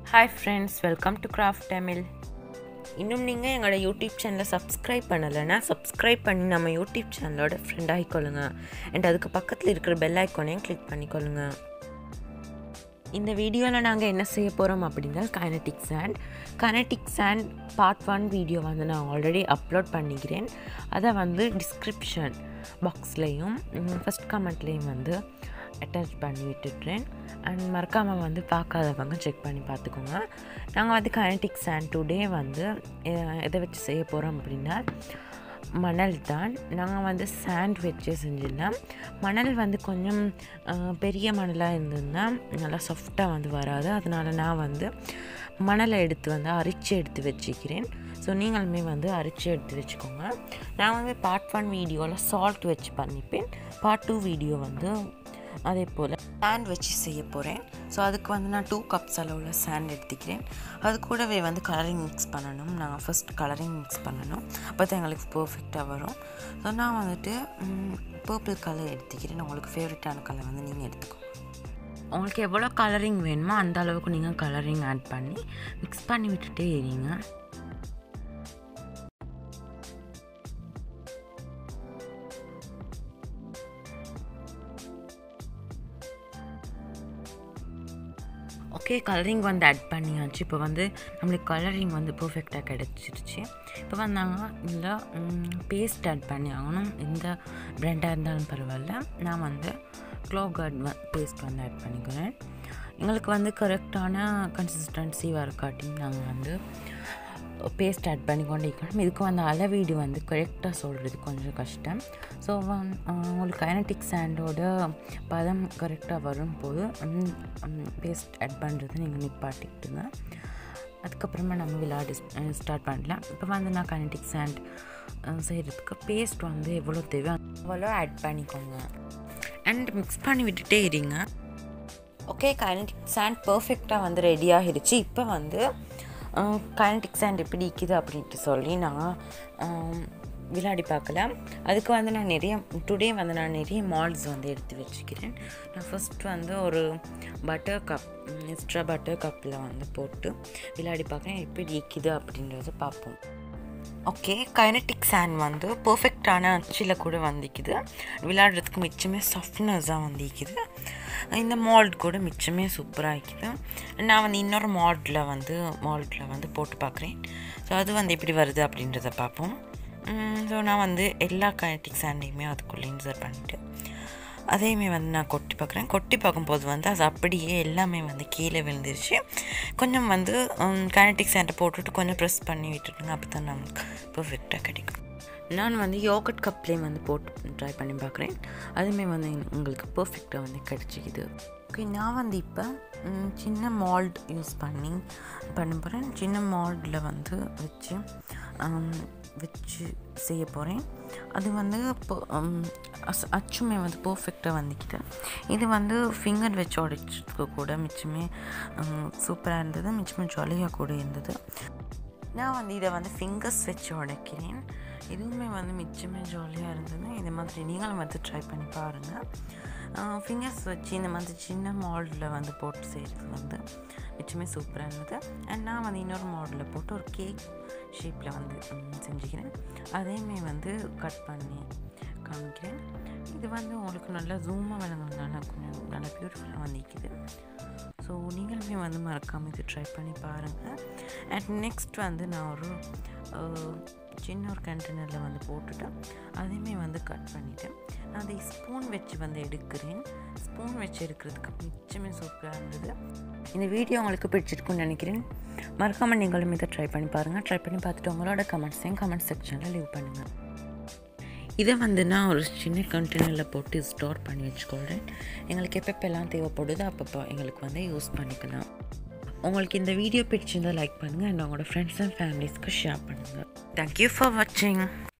hi friends welcome to craft Tamil இன்னும் நீங்கள் எங்களோட யூடியூப் சேனலை சப்ஸ்கிரைப் பண்ணலைன்னா சப்ஸ்கிரைப் பண்ணி நம்ம யூடியூப் சேனலோட ஃப்ரெண்ட் ஆகிக்கொள்ளுங்க அண்ட் அதுக்கு பக்கத்தில் இருக்கிற பெல் ஐக்கானையும் கிளிக் பண்ணிக்கொள்ளுங்க இந்த வீடியோவில் நாங்கள் என்ன செய்ய போகிறோம் அப்படின்னா kinetic sand kinetic sand part one video வந்து நான் ஆல்ரெடி அப்லோட் பண்ணிக்கிறேன் அதை வந்து டிஸ்கிரிப்ஷன் பாக்ஸ்லேயும் ஃபஸ்ட் கமெண்ட்லேயும் வந்து அட்டாச் பண்ணி விட்டுட்றேன் அண்ட் மறக்காமல் வந்து பார்க்காதவங்க செக் பண்ணி பார்த்துக்கோங்க நாங்கள் வந்து கைனட்டிக் சாண்ட் டுடே வந்து எ- எதை வச்சு செய்ய போகிறோம் அப்படின்னா மணல் தான் நாங்கள் வந்து சாண்ட் வச்சு செஞ்சிடலாம் மணல் வந்து கொஞ்சம் அஹ், பெரிய மணலாக இருந்ததுன்னா நல்லா சாஃப்டாக வந்து வராது அதனால் நான் வந்து மணலை எடுத்து வந்து அரிச்சு எடுத்து வச்சுக்கிறேன் ஸோ நீங்களுமே வந்து அரிச்சு எடுத்து வச்சுக்கோங்க நான் வந்து பார்ட் ஒன் வீடியோவில் சால்ட் வச்சு பண்ணிப்பேன் பார்ட் டூ வீடியோ வந்து அதே போல் சாண்ட் வச்சு செய்ய போகிறேன் ஸோ அதுக்கு வந்து நான் டூ கப்ஸ் அளவில் சாண்ட் எடுத்துக்கிறேன் அது கூடவே வந்து கலரிங் மிக்ஸ் பண்ணணும் நான் ஃபஸ்ட் கலரிங் மிக்ஸ் பண்ணணும் அப்போ தான் எங்களுக்கு பர்ஃபெக்டாக வரும் ஸோ நான் வந்துட்டு பர்பிள் கலர் எடுத்துக்கிறேன் உங்களுக்கு ஃபேவரட்டான கலர் வந்து நீங்கள் எடுத்துக்கோங்க உங்களுக்கு எவ்வளோ கலரிங் வேணுமோ அந்த அளவுக்கு நீங்கள் கலரிங் ஆட் பண்ணி மிக்ஸ் பண்ணி விட்டுட்டே இருங்க ஓகே கலரிங் வந்து ஆட் பண்ணியாச்சு இப்போ வந்து நம்மளுக்கு கலரிங் வந்து பர்ஃபெக்டாக கிடச்சிருச்சு இப்போ வந்து நாங்கள் இதில் பேஸ்ட் ஆட் பண்ணி ஆகணும் எந்த பிராண்டாக இருந்தாலும் பரவாயில்ல நான் வந்து க்ளோ கார்ட் பேஸ்ட் வந்து ஆட் பண்ணிக்கிறேன் எங்களுக்கு வந்து கரெக்டான கன்சிஸ்டன்சி வரக்காட்டியும் நாங்கள் வந்து பேஸ்ட் ஆட் பண்ணி கொண்டு இருக்கணும் இதுக்கு வந்து அளவீடு வந்து கரெக்டாக சொல்கிறது கொஞ்சம் கஷ்டம் ஸோ உங்களுக்கு கைனட்டிக் சாண்டோட பதம் கரெக்டாக வரும்போது பேஸ்ட் ஆட் பண்ணுறது நீங்கள் நிப்பாட்டிக்கிட்டுங்க அதுக்கப்புறமா நம்ம விளையாடி ஸ்டார்ட் பண்ணலாம் இப்போ வந்து நான் கைனட்டிக் சாண்ட் செய்கிறதுக்கு பேஸ்ட் வந்து எவ்வளோ தேவையோ அவ்வளோ ஆட் பண்ணிக்கோங்க அண்ட் மிக்ஸ் பண்ணி விட்டுட்டே இருங்க ஓகே கைனடிக் சாண்ட் பர்ஃபெக்டாக வந்து ரெடி ஆகிடுச்சு இப்போ வந்து கைனடிக் சாண்ட் எப்படி இருக்குது அப்படின்ட்டு சொல்லி நான் ஆம், விளையாடி பார்க்கலாம் அதுக்கு வந்து நான் நிறைய டுடே வந்து நான் நிறைய மால்ஸ் வந்து எடுத்து வச்சுக்கிறேன் நான் ஃபஸ்ட் வந்து ஒரு பட்டர் கப் எக்ஸ்ட்ரா பட்டர் கப்பில் வந்து போட்டு விளையாடி பார்க்குறேன் எப்படி இருக்குது அப்படின்றத பார்ப்போம் ஓகே கைனட்டிக் சாண்ட் வந்து பர்ஃபெக்டான அச்சில் கூட வந்திக்குது விளையாடுறதுக்கு மிச்சமே சாஃப்ட்னஸாக வந்திக்குது இந்த மால்ட் கூட மிச்சமே சூப்பராக இருக்குது நான் வந்து இன்னொரு மால்டில் வந்து மால்ட்டில் வந்து போட்டு பார்க்குறேன் ஸோ அது வந்து எப்படி வருது அப்படின்றத பார்ப்போம் ஸோ நான் வந்து எல்லா கைனட்டிக் சாண்டையுமே அதுக்குள்ளே இன்சர்ட் பண்ணிட்டு அதையுமே வந்து நான் கொட்டி பார்க்குறேன் கொட்டி பார்க்கும்போது வந்து அது அப்படியே எல்லாமே வந்து கீழே விழுந்துருச்சு கொஞ்சம் வந்து கைனட்டிக் சாண்டை போட்டுட்டு கொஞ்சம் ப்ரெஸ் பண்ணி விட்டுட்டுங்க அப்போ தான் நமக்கு பர்ஃபெக்டாக கிடைக்கும் நான் வந்து யோகட் கப்லேயும் வந்து போட்டு ட்ரை பண்ணி பார்க்குறேன் அதுவுமே வந்து உங்களுக்கு பர்ஃபெக்டாக வந்து கிடச்சிக்குது ஓகே நான் வந்து இப்போ ம், சின்ன மால்ட் யூஸ் பண்ணி பண்ண போகிறேன் சின்ன மால்டில் வந்து வச்சு ஆம், வச்சு செய்ய போகிறேன் அது வந்து இப்போ ம், அஸ்- அச்சுமே வந்து பர்ஃபெக்டாக வந்துக்கிது இது வந்து ஃபிங்கர் வச்சு உடைச்சதுக்கு கூட மிச்சமே சூப்பராக இருந்தது மிச்சமே ஜாலியாக கூட இருந்தது நான் வந்து இதை வந்து ஃபிங்கர்ஸ் வச்சு உடைக்கிறேன் இதுவுமே வந்து மிச்சமே ஜாலியாக இருந்தது இது மாதிரி நீங்களும் வந்து ட்ரை பண்ணி பாருங்கள் ஃபிங்கர்ஸ் வச்சு இந்த மாதிரி சின்ன மாடலில் வந்து போட்டு செய்கிறது வந்து மிச்சமே சூப்பராக இருந்தது அண்ட் நான் வந்து இன்னொரு மாடலில் போட்டு ஒரு கேக் ஷேப்பில் வந்து ம், செஞ்சுக்கிறேன் அதையுமே வந்து கட் பண்ணி காமிக்கிறேன் இது வந்து உங்களுக்கு நல்லா ஜூமாக விளங்குறதுனால கொஞ்சம் நல்லா பியூட்டிஃபுல்லாக வந்திருக்குது ஸோ நீங்களுமே வந்து மறக்காமல் இது ட்ரை பண்ணி பாருங்கள் அண்ட் நெக்ஸ்ட் வந்து நான் ஒரு அஹ், சின்ன ஒரு கண்டெய்னரில் வந்து போட்டுட்டேன் அதையுமே வந்து கட் பண்ணிவிட்டேன் நான் அதை ஸ்பூன் வச்சு வந்து எடுக்கிறேன் ஸ்பூன் வச்சு எடுக்கிறதுக்கு மிச்சமே சூப்பராக இருந்தது இந்த வீடியோ உங்களுக்கு பிடிச்சிருக்குன்னு நினைக்கிறேன் மறக்காமல் நீங்களும் இதை ட்ரை பண்ணி பாருங்கள் ட்ரை பண்ணி பார்த்துட்டு உங்களோட கமெண்ட்ஸையும் கமெண்ட் செக்ஷனில் லீவ் பண்ணுங்கள் இதை வந்து நான் ஒரு சின்ன கண்டெய்னரில் போட்டு ஸ்டோர் பண்ணி வச்சுக்கொள்கிறேன் எங்களுக்கு எப்பப்பெல்லாம் தேவைப்படுதோ அப்பப்போ எங்களுக்கு வந்து யூஸ் பண்ணிக்கலாம் உங்களுக்கு இந்த வீடியோ பிடிச்சிருந்தால் லைக் பண்ணுங்கள் அண்ட் உங்களோட ஃப்ரெண்ட்ஸ் அண்ட் ஃபேமிலிஸ்க்கு ஷேர் பண்ணுங்கள் தேங்க்யூ ஃபார் வாட்சிங்